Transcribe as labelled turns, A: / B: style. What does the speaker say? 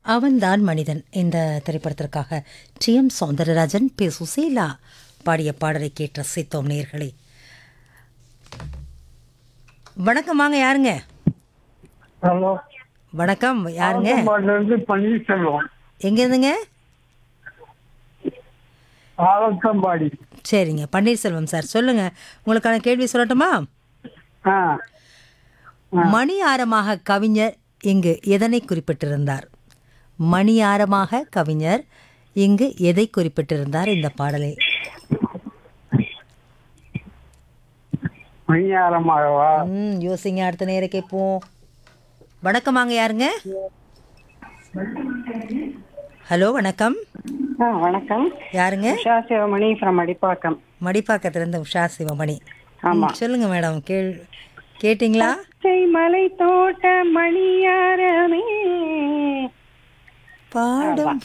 A: அவன்தான் மனிதன் இந்த திரைப்படத்திற்காக T M Soundararajan P Susheela பாடிய பாடலை கேட்டு ரசித்தோம் நேர்களே வணக்கம் வாங்க யாருங்க
B: ஹலோ
A: வணக்கம் யாருங்க
B: இருந்து பன்னீர்செல்வம்
A: எங்கேருந்துங்க
B: ஆலத்தம்பாடி
A: சரிங்க பன்னீர்செல்வம் சார் சொல்லுங்க உங்களுக்கான கேள்வி சொல்லட்டுமா
B: ஆ
A: மணி ஆரமாக கவிஞர் இங்கு எதனை குறிப்பிட்டிருந்தார் மணி ஆரமாக கவிஞர் இங்கு எதை குறிப்பிட்டிருந்தார் இந்த பாடலில்
B: மணியாரமாகவா
A: ம் யோசிங்க அடுத்த நேரம் கேட்போம் வணக்கம் வாங்க யாருங்க ஹலோ வணக்கம்
C: ஆ வணக்கம்
A: யாருங்க
C: உஷா சிவமணி ஃப்ரம் அடிப்பாக்கம்
A: மடிப்பாக்கத்திலிருந்து உஷா சிவமணி
C: ஆமா.
A: ம், சொல்லுங்க மேடம் கேள் கேட்டிங்களா
C: பச்சை மலை தோட்ட மணியாரமே
A: பாடும்